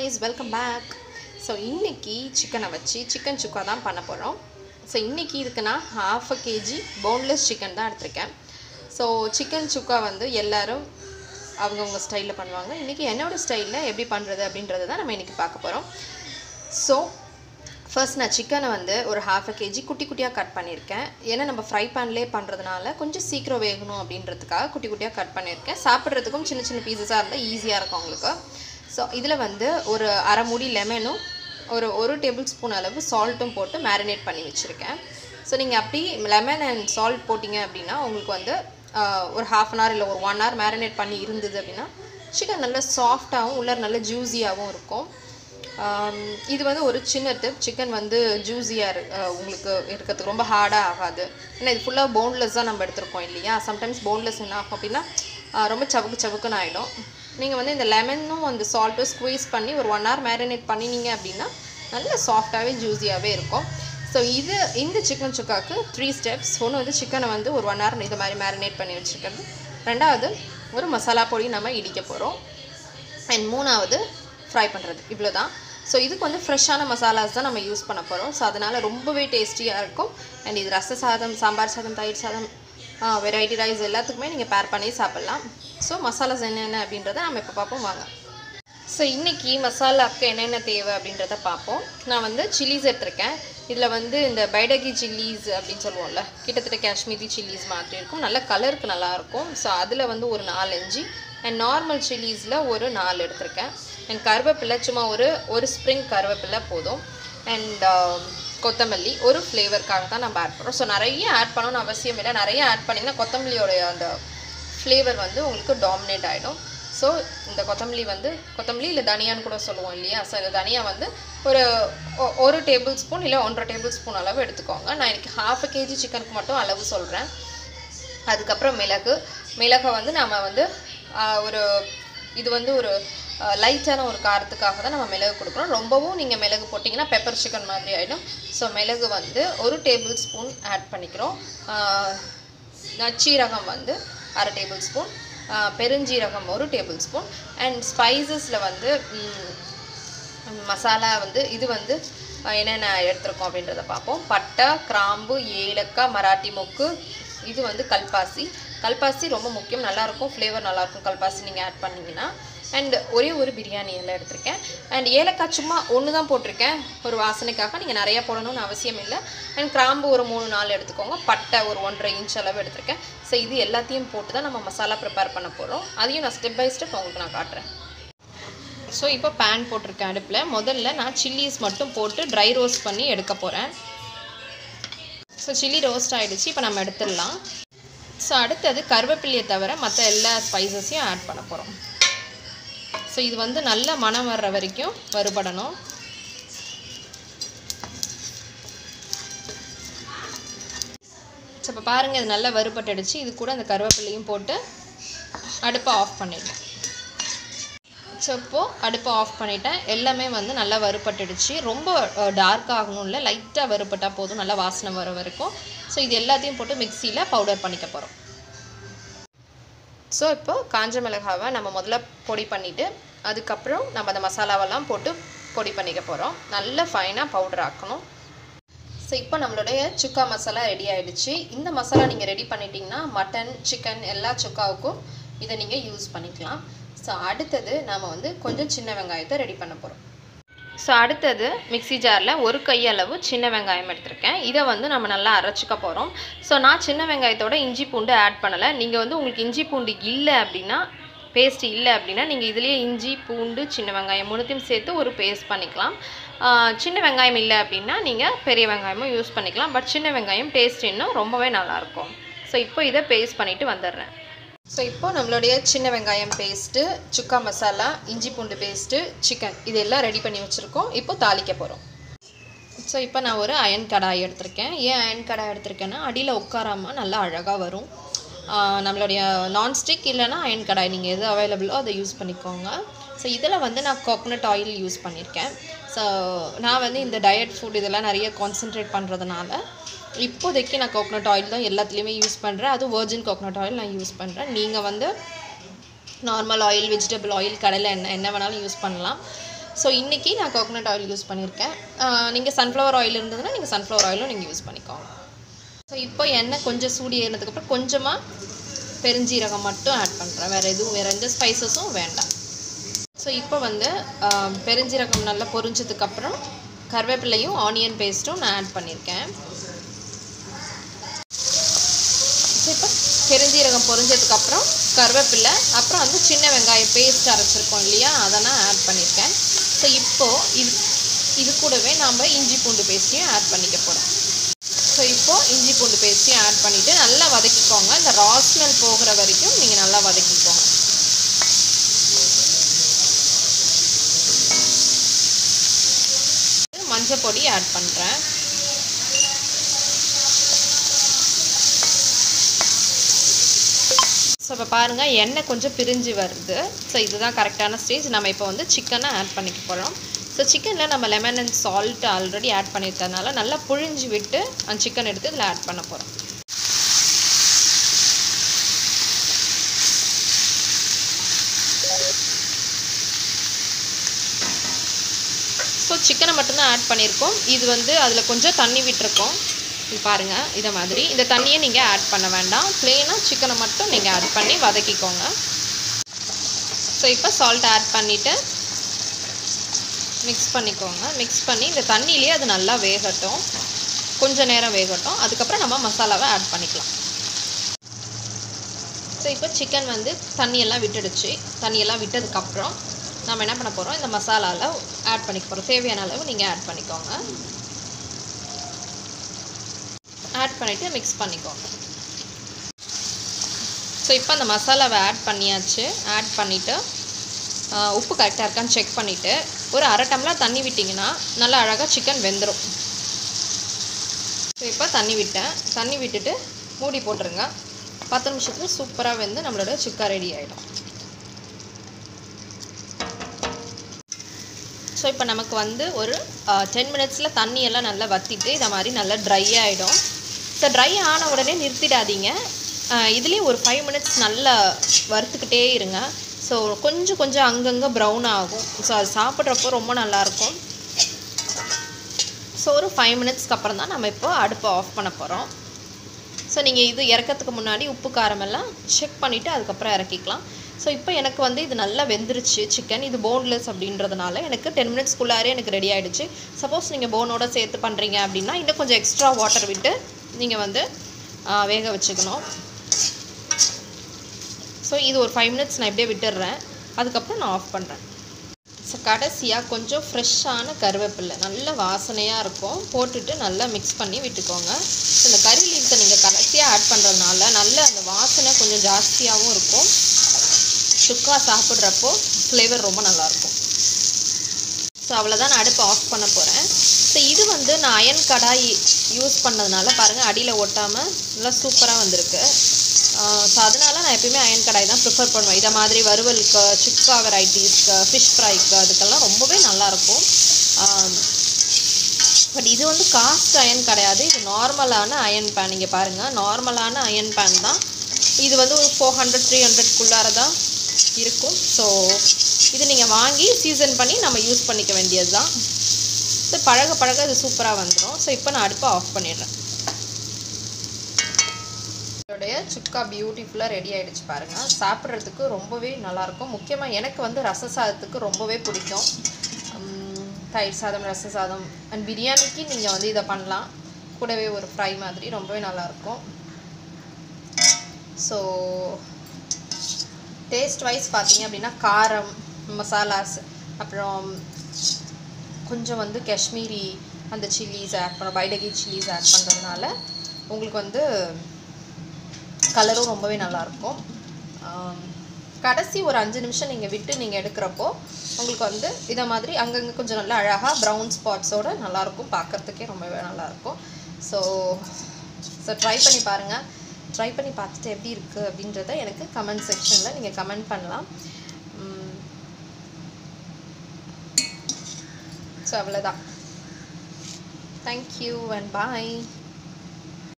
guys welcome back so இன்னைக்கு சிக்கனை வச்சு சிக்கன் சுக்கா தான் பண்ண போகிறோம் ஸோ இன்னைக்கு இதுக்கு நான் half a KG boneless chicken தான் எடுத்திருக்கேன் ஸோ சிக்கன் சுக்கா வந்து எல்லாரும் அவங்கவுங்க ஸ்டைலில் பண்ணுவாங்க இன்றைக்கி என்னோட ஸ்டைலில் எப்படி பண்ணுறது அப்படின்றத தான் நம்ம இன்றைக்கி பார்க்க போகிறோம் ஸோ ஃபர்ஸ்ட் நான் சிக்கனை வந்து ஒரு ஹாஃப் அ கேஜி குட்டி குட்டியாக கட் பண்ணியிருக்கேன் ஏன்னா நம்ம ஃப்ரை பேன்லேயே பண்ணுறதுனால கொஞ்சம் சீக்கிரம் வேகணும் அப்படின்றதுக்காக குட்டி குட்டியாக கட் பண்ணியிருக்கேன் சாப்பிட்றதுக்கும் சின்ன சின்ன பீசஸாக இருந்தால் ஈஸியாக இருக்கும் உங்களுக்கு ஸோ இதில் வந்து ஒரு அரை மூடி லெமனும் ஒரு ஒரு டேபிள் ஸ்பூன் அளவு சால்ட்டும் போட்டு மேரினேட் பண்ணி வச்சுருக்கேன் ஸோ நீங்கள் அப்படி லெமன் அண்ட் சால்ட் போட்டிங்க அப்படின்னா உங்களுக்கு வந்து ஆஹ், ஒரு ஹாஃப் அன் ஹவர் இல்லை ஒரு ஒன் ஹவர் மேரினேட் பண்ணி இருந்தது அப்படின்னா சிக்கன் நல்லா சாஃப்டாகவும் உள்ள நல்ல ஜூஸியாகவும் இருக்கும் ஆம், இது வந்து ஒரு சின்ன டிப் சிக்கன் வந்து ஜூஸியாக உங்களுக்கு இருக்கிறதுக்கு ரொம்ப ஹார்டாக ஆகாது ஏன்னா இது ஃபுல்லாக போன்லெஸ் தான் நம்ம எடுத்திருக்கோம் இல்லையா சம்டைம்ஸ் போன்லெஸ் என்ன ஆகும் அப்படின்னா ஆ, ரொம்ப சவுக்கு சவுக்குன்னு ஆகிடும் நீங்கள் வந்து இந்த லெமனும் அந்த சால்ட்டும் ஸ்குவீஸ் பண்ணி ஒரு ஒன் ஹவர் மேரினேட் பண்ணினீங்க அப்படின்னா நல்ல சாஃப்டாகவே ஜூஸியாகவே இருக்கும் ஸோ இது இந்த சிக்கன் சுக்காக்கு த்ரீ ஸ்டெப்ஸ் ஒன்று வந்து சிக்கனை வந்து ஒரு ஒன் ஹவர் இது மாதிரி மேரினேட் பண்ணி வச்சுக்கிறது ரெண்டாவது ஒரு மசாலா பொடி நம்ம இடிக்க போகிறோம் அண்ட் மூணாவது ஃப்ரை பண்ணுறது இவ்வளோ தான் ஸோ இதுக்கு வந்து ஃப்ரெஷ்ஷான மசாலாஸ் தான் நம்ம யூஸ் பண்ண போகிறோம் ஸோ அதனால் ரொம்பவே டேஸ்டியாக இருக்கும் அண்ட் இது ரச சாதம் சாம்பார் சாதம் தயிர் சாதம் வெரைட்டி ரைஸ் எல்லாத்துக்குமே நீங்கள் பேர் பண்ணி சாப்பிட்லாம் ஸோ மசாலாஸ் என்னென்ன அப்படின்றத நம்ம இப்போ பார்ப்போம் வாங்க ஸோ இன்றைக்கி மசாலாவுக்கு என்னென்ன தேவை அப்படின்றத பார்ப்போம் நான் வந்து சில்லிஸ் எடுத்திருக்கேன் இதில் வந்து இந்த பைடகி சில்லிஸ் அப்படின்னு சொல்லுவோம்ல கிட்டத்தட்ட காஷ்மீரி சில்லிஸ் மாதிரி இருக்கும் நல்ல கலருக்கு நல்லாயிருக்கும் ஸோ அதில் வந்து ஒரு நாலஞ்சு அண்ட் நார்மல் சில்லிஸில் ஒரு நாலு எடுத்திருக்கேன் அண்ட் கருவேப்பிலை சும்மா ஒரு ஒரு ஸ்ப்ரிங் கருவேப்பிலை போதும் அண்ட் கொத்தமல்லி ஒரு ஃப்ளேவருக்காக தான் நம்ம ஆட் பண்ணுறோம் ஸோ நிறைய ஆட் பண்ணணும்னு அவசியம் இல்லை நிறைய ஆட் பண்ணிங்கன்னா கொத்தமல்லியோடைய அந்த ஃப்ளேவர் வந்து உங்களுக்கு டாமினேட் ஆகிடும் ஸோ இந்த கொத்தமல்லி வந்து கொத்தமல்லி இல்லை தனியான்னு கூட சொல்லுவோம் இல்லையா ஸோ இந்த தனியா வந்து ஒரு ஒ- ஒரு டேபிள் ஸ்பூன் இல்லை ஒன்றரை டேபிள் ஸ்பூன் அளவு எடுத்துக்கோங்க நான் இன்னைக்கு ஹாஃப் கேஜி சிக்கனுக்கு மட்டும் அளவு சொல்கிறேன் அதுக்கப்புறம் மிளகு மிளகை வந்து நம்ம வந்து ஆஹ், ஒரு இது வந்து ஒரு லைட்டான ஒரு காரத்துக்காக தான் நம்ம மிளகு கொடுக்குறோம் ரொம்பவும் நீங்கள் மிளகு போட்டிங்கன்னா பெப்பர் சிக்கன் மாதிரி ஆகிடும் ஸோ மிளகு வந்து ஒரு டேபிள் ஸ்பூன் ஆட் பண்ணிக்கிறோம் ஆஹ், நச்சீரகம் வந்து அரை டேபிள் ஸ்பூன் பெருஞ்சீரகம் ஒரு டேபிள் ஸ்பூன் அண்ட் ஸ்பைசஸில் வந்து ம், மசாலா வந்து இது வந்து அஹ், என்னென்ன எடுத்திருக்கோம் அப்படின்றத பார்ப்போம் பட்டை கிராம்பு ஏலக்காய் மராட்டி மொக்கு இது வந்து கல்பாசி கல்பாசி ரொம்ப முக்கியம் நல்லாயிருக்கும் ஃப்ளேவர் நல்லாயிருக்கும் கல்பாசி நீங்கள் ஆட் பண்ணீங்கன்னா அண்ட் ஒரே ஒரு பிரியாணி எல்லாம் எடுத்திருக்கேன் அண்ட் ஏலக்காய் சும்மா ஒன்று தான் போட்டிருக்கேன் ஒரு வாசனைக்காக நீங்கள் நிறையா போடணும்னு அவசியம் இல்லை அண்ட் கிராம்பு ஒரு மூணு நாலு எடுத்துக்கோங்க பட்டை ஒரு ஒன்றரை இன்ச் அளவு எடுத்திருக்கேன் ஸோ இது எல்லாத்தையும் போட்டு தான் நம்ம மசாலா ப்ரிப்பேர் பண்ண போகிறோம் அதையும் நான் ஸ்டெப் பை ஸ்டெப் உங்களுக்கு நான் காட்டுறேன் ஸோ இப்போ பேன் போட்டிருக்கேன் அடுப்பில் முதல்ல நான் சில்லிஸ் மட்டும் போட்டு ட்ரை ரோஸ்ட் பண்ணி எடுக்க போகிறேன் ஸோ சில்லி ரோஸ்ட் ஆகிடுச்சு இப்போ நம்ம எடுத்துடலாம் ஸோ அடுத்தது கருவேப்பிலையை தவிர மற்ற எல்லா ஸ்பைசஸையும் ஆட் பண்ண போகிறோம் ஸோ இது வந்து நல்ல மணம் வர்ற வரைக்கும் வறுபடணும் ஸோ இப்போ பாருங்கள் இது நல்லா வறுபட்டுடுச்சு இது கூட அந்த கருவேப்பிலையும் போட்டு அடுப்பை ஆஃப் பண்ணிடலாம் ஸோ இப்போது அடுப்பை ஆஃப் பண்ணிட்டேன் எல்லாமே வந்து நல்லா வறுபட்டுடுச்சு ரொம்ப டார்க் ஆகணும் இல்லை லைட்டாக வறுபட்டால் போதும் நல்லா வாசனை வர வரைக்கும் ஸோ இது எல்லாத்தையும் போட்டு மிக்சியில் பவுடர் பண்ணிக்க போகிறோம் ஸோ இப்போ காஞ்ச மிளகாவை நம்ம முதல்ல பொடி பண்ணிவிட்டு அதுக்கப்புறம் நம்ம அந்த மசாலாவெல்லாம் போட்டு பொடி பண்ணிக்க போகிறோம் நல்ல ஃபைனாக பவுடர் ஆக்கணும் ஸோ இப்போ நம்மளுடைய சுக்கா மசாலா ரெடி ஆயிடுச்சு இந்த மசாலா நீங்கள் ரெடி பண்ணிட்டீங்கன்னா மட்டன் சிக்கன் எல்லா சுக்காவுக்கும் இதை நீங்கள் யூஸ் பண்ணிக்கலாம் ஸோ அடுத்தது நாம் வந்து கொஞ்சம் சின்ன வெங்காயத்தை ரெடி பண்ண போகிறோம் ஸோ அடுத்தது மிக்ஸி ஜாரில் ஒரு கையளவு சின்ன வெங்காயம் எடுத்திருக்கேன் இதை வந்து நம்ம நல்லா அரைச்சிக்க போகிறோம் ஸோ நான் சின்ன வெங்காயத்தோட இஞ்சி பூண்டு ஆட் பண்ணலை நீங்கள் வந்து உங்களுக்கு இஞ்சி பூண்டு இல்லை அப்படின்னா பேஸ்ட் இல்லை அப்படின்னா நீங்கள் இதுலேயே இஞ்சி பூண்டு சின்ன வெங்காயம் மூணுத்தையும் சேர்த்து ஒரு பேஸ்ட் பண்ணிக்கலாம் ஆஹ் சின்ன வெங்காயம் இல்லை அப்படின்னா நீங்கள் பெரிய வெங்காயமும் யூஸ் பண்ணிக்கலாம் பட் சின்ன வெங்காயம் டேஸ்ட் இன்னும் ரொம்பவே நல்லாயிருக்கும் ஸோ இப்போ இதை பேஸ்ட் பண்ணிவிட்டு வந்துடுறேன் ஸோ இப்போ நம்மளுடைய சின்ன வெங்காயம் பேஸ்ட்டு சுக்கா மசாலா இஞ்சி பூண்டு பேஸ்ட்டு சிக்கன் இது எல்லாம் ரெடி பண்ணி வச்சுருக்கோம் இப்போ தாளிக்க போகிறோம் ஸோ இப்போ நான் ஒரு அயன் கடாய் எடுத்திருக்கேன் ஏன் அயன் கடாய் எடுத்திருக்கேன்னா அடியில் உட்காராமல் நல்லா அழகாக வரும் ஆஹ் நம்மளுடைய நான்ஸ்டிக் இல்லைன்னா அயன் கடாய் நீங்கள் எது அவைலபிளோ அதை யூஸ் பண்ணிக்கோங்க ஸோ இதில் வந்து நான் கோகனட் ஆயில் யூஸ் பண்ணியிருக்கேன் ஸோ நான் வந்து இந்த டயட் ஃபுட் இதெல்லாம் நிறைய கான்சென்ட்ரேட் பண்ணுறதுனால இப்போதைக்கு நான் கோகனட் ஆயில் தான் எல்லாத்துலேயுமே யூஸ் பண்ணுறேன் அதுவும் வர்ஜின் கோகனட் ஆயில் நான் யூஸ் பண்ணுறேன் நீங்கள் வந்து நார்மல் ஆயில் வெஜிடபிள் ஆயில் கடலை எண்ணெய் என்ன வேணாலும் யூஸ் பண்ணலாம் ஸோ இன்றைக்கி நான் கோகோனட் ஆயில் யூஸ் பண்ணியிருக்கேன் நீங்கள் சன்ஃப்ளவர் ஆயில் இருந்ததுன்னா நீங்கள் சன்ஃப்ளவர் ஆயிலும் நீங்கள் யூஸ் பண்ணிக்கோங்க ஸோ இப்போ எண்ணெய் கொஞ்சம் சூடி ஏறினதுக்கப்புறம் கொஞ்சமாக பெருஞ்சீரகம் மட்டும் ஆட் பண்ணுறேன் வேறு எதுவும் வேறு எந்த ஸ்பைசஸும் வேண்டாம் ஸோ இப்போ வந்து ஆஹ், பெருஞ்சீரகம் நல்லா பொரிஞ்சதுக்கப்புறம் கருவேப்பிலையும் ஆனியன் பேஸ்ட்டும் நான் ஆட் பண்ணியிருக்கேன் ஸோ இப்போ பெருஞ்சீரகம் பொரிஞ்சதுக்கப்புறம் கருவேப்பிலை அப்புறம் வந்து சின்ன வெங்காயம் பேஸ்ட் அரைச்சிருக்கோம் இல்லையா அதை நான் ஆட் பண்ணியிருக்கேன் ஸோ இப்போது இது இது கூடவே நாம் இஞ்சி பூண்டு பேஸ்ட்டையும் ஆட் பண்ணிக்க போகிறோம் ஸோ இப்போது இஞ்சி பூண்டு பேஸ்ட்டையும் ஆட் பண்ணிவிட்டு நல்லா வதக்கிக்கோங்க இந்த ரா ஸ்மெல் போகிற வரைக்கும் நீங்கள் நல்லா வதக்கிக்கோங்க மஞ்சள் பொடி ஆட் பண்ணுறேன் ஸோ இப்போ பாருங்கள் எண்ணெய் கொஞ்சம் பிரிஞ்சு வருது ஸோ இதுதான் கரெக்டான ஸ்டேஜ் நம்ம இப்போ வந்து சிக்கனை ஆட் பண்ணிக்க போகிறோம் ஸோ சிக்கனில் நம்ம lemon and salt already add பண்ணியிருக்கறதுனால நல்லா புழிஞ்சு விட்டு அந்த சிக்கன் எடுத்து இதில் ஆட் பண்ண போகிறோம் ஸோ சிக்கனை மட்டும்தான் ஆட் பண்ணியிருக்கோம் இது வந்து அதில் கொஞ்சம் தண்ணி விட்டுருக்கோம் இது பாருங்கள் இதை மாதிரி இந்த தண்ணியை நீங்கள் ஆட் பண்ண வேண்டாம் ப்ளெயினாக சிக்கனை மட்டும் நீங்கள் ஆட் பண்ணி வதக்கிக்கோங்க ஸோ இப்போ சால்ட் ஆட் பண்ணிவிட்டு மிக்ஸ் பண்ணிக்கோங்க மிக்ஸ் பண்ணி இந்த தண்ணியிலேயே அது நல்லா வேகட்டும் கொஞ்ச நேரம் வேகட்டும் அதுக்கப்புறம் நம்ம மசாலாவை ஆட் பண்ணிக்கலாம் ஸோ இப்போ சிக்கன் வந்து தண்ணியெல்லாம் விட்டுடுச்சு தண்ணியெல்லாம் விட்டதுக்கப்புறம் நம்ம என்ன பண்ண போகிறோம் இந்த மசாலாவில் ஆட் பண்ணிக்க போகிறோம் தேவையான அளவு நீங்கள் ஆட் பண்ணிக்கோங்க ஆட் பண்ணிவிட்டு மிக்ஸ் பண்ணிக்கோங்க ஸோ இப்போ அந்த மசாலாவை ஆட் பண்ணியாச்சு ஆட் பண்ணிவிட்டு உப்பு கரெக்டாக இருக்கான்னு செக் பண்ணிவிட்டு ஒரு அரை டம்ளர் தண்ணி விட்டிங்கன்னா நல்லா அழகாக சிக்கன் வெந்துடும் ஸோ இப்போ தண்ணி விட்டேன் தண்ணி விட்டுட்டு மூடி போட்டுருங்க பத்து நிமிஷத்தில் சூப்பராக வெந்து நம்மளோட சுக்கா ரெடி ஆகிடும் ஸோ இப்போ நமக்கு வந்து ஒரு டென் மினிட்ஸில் தண்ணியெல்லாம் நல்லா வற்றிட்டு இதை மாதிரி நல்லா ட்ரை ஆகிடும் ஸோ ட்ரை ஆன உடனே நிறுத்திடாதீங்க இதுலேயும் ஒரு ஃபைவ் மினிட்ஸ் நல்லா வறுத்துக்கிட்டே இருங்க ஸோ கொஞ்சம் கொஞ்சம் அங்கங்கே ப்ரௌன் ஆகும் ஸோ அது சாப்பிட்றப்போ ரொம்ப நல்லாயிருக்கும் ஸோ ஒரு ஃபைவ் மினிட்ஸ்க்கு அப்புறம் தான் நம்ம இப்போ அடுப்பை ஆஃப் பண்ண போகிறோம் ஸோ நீங்கள் இது இறக்கிறதுக்கு முன்னாடி உப்பு காரமெல்லாம் செக் பண்ணிவிட்டு அதுக்கப்புறம் இறக்கிக்கலாம் ஸோ இப்போ எனக்கு வந்து இது நல்லா வெந்துருச்சு சிக்கன் இது போன்லெஸ் அப்படின்றதுனால எனக்கு டென் மினிட்ஸ்க்குள்ளாரே எனக்கு ரெடி ஆகிடுச்சு சப்போஸ் நீங்கள் போனோட சேர்த்து பண்ணுறீங்க அப்படின்னா இன்னும் கொஞ்சம் எக்ஸ்ட்ரா வாட்டர் விட்டு நீங்கள் வந்து ஆ, வேக வச்சுக்கணும் ஸோ இது ஒரு ஃபைவ் மினிட்ஸ் நான் இப்படியே விட்டுடுறேன் அதுக்கப்புறம் நான் ஆஃப் பண்ணுறேன் ஸோ கடைசியாக கொஞ்சம் ஃப்ரெஷ்ஷான கருவேப்பிலை நல்ல வாசனையாக இருக்கும் போட்டுட்டு நல்லா மிக்ஸ் பண்ணி விட்டுக்கோங்க ஸோ இந்த கறி லீவ்ஸை நீங்கள் கடைசியாக ஆட் பண்ணுறதுனால நல்ல அந்த வாசனை கொஞ்சம் ஜாஸ்தியாகவும் இருக்கும் சுக்கா சாப்பிட்றப்போ ஃப்ளேவர் ரொம்ப நல்லாயிருக்கும் ஸோ அவ்வளோதான் நான் அடுப்பை ஆஃப் பண்ண போகிறேன் ஸோ இது வந்து நான் அயன் கடாய் யூஸ் பண்ணதுனால பாருங்கள் அடியில் ஒட்டாமல் நல்லா சூப்பராக வந்திருக்கு ஸோ அதனால நான் எப்பயுமே அயன் கடாய் தான் ப்ரிஃபர் பண்ணுவேன் இதை மாதிரி வறுவலுக்கு சுக்கா வெரைட்டிஸ்க்கு ஃபிஷ் ஃப்ரைக்கு அதுக்கெல்லாம் ரொம்பவே நல்லாயிருக்கும் பட் இது வந்து காஸ்ட் அயன் கிடையாது இது நார்மலான அயன் பேன் இங்கே பாருங்கள் நார்மலான அயன் பேன் தான் இது வந்து ஒரு ஃபோர் ஹண்ட்ரட் த்ரீ ஹண்ட்ரட்குள்ளார தான் இருக்கும் ஸோ இது நீங்கள் வாங்கி சீசன் பண்ணி நம்ம யூஸ் பண்ணிக்க வேண்டியது தான் ஸோ பழக பழக இது சூப்பராக வந்துடும் ஸோ இப்போ நான் அடுப்பை ஆஃப் பண்ணிடுறேன் இதோடைய சுக்கா பியூட்டிஃபுல்லாக ரெடி ஆகிடுச்சு பாருங்கள் சாப்பிட்றதுக்கு ரொம்பவே நல்லாயிருக்கும் முக்கியமாக எனக்கு வந்து ரச சாதத்துக்கு ரொம்பவே பிடிக்கும் உம், தயிர் சாதம் ரச சாதம் அண்ட் பிரியாணிக்கு நீங்கள் வந்து இதை பண்ணலாம் கூடவே ஒரு ஃப்ரை மாதிரி ரொம்பவே நல்லாயிருக்கும் ஸோ டேஸ்ட் வைஸ் பார்த்தீங்க அப்படின்னா காரம் மசாலாஸ் அப்புறம் கொஞ்சம் வந்து காஷ்மீரி அந்த சில்லிஸ் ஆட் பண்ண பைடகி சில்லிஸ் ஆட் பண்ணுறதுனால உங்களுக்கு வந்து கலரும் ரொம்பவே நல்லாயிருக்கும் கடைசி ஒரு அஞ்சு நிமிஷம் நீங்கள் விட்டு நீங்கள் எடுக்கிறப்போ உங்களுக்கு வந்து இதை மாதிரி அங்கங்கே கொஞ்சம் நல்லா அழகாக ப்ரௌன் ஸ்பாட்ஸோட நல்லாயிருக்கும் பார்க்குறதுக்கே ரொம்பவே நல்லாயிருக்கும் ஸோ ஸோ ட்ரை பண்ணி பாருங்கள் ட்ரை பண்ணி பார்த்துட்டு எப்படி இருக்குது அப்படின்றத எனக்கு கமெண்ட் செக்ஷனில் நீங்கள் கமெண்ட் பண்ணலாம் ஸோ அவ்வளோதான் தேங்க்யூ அண்ட் பாய்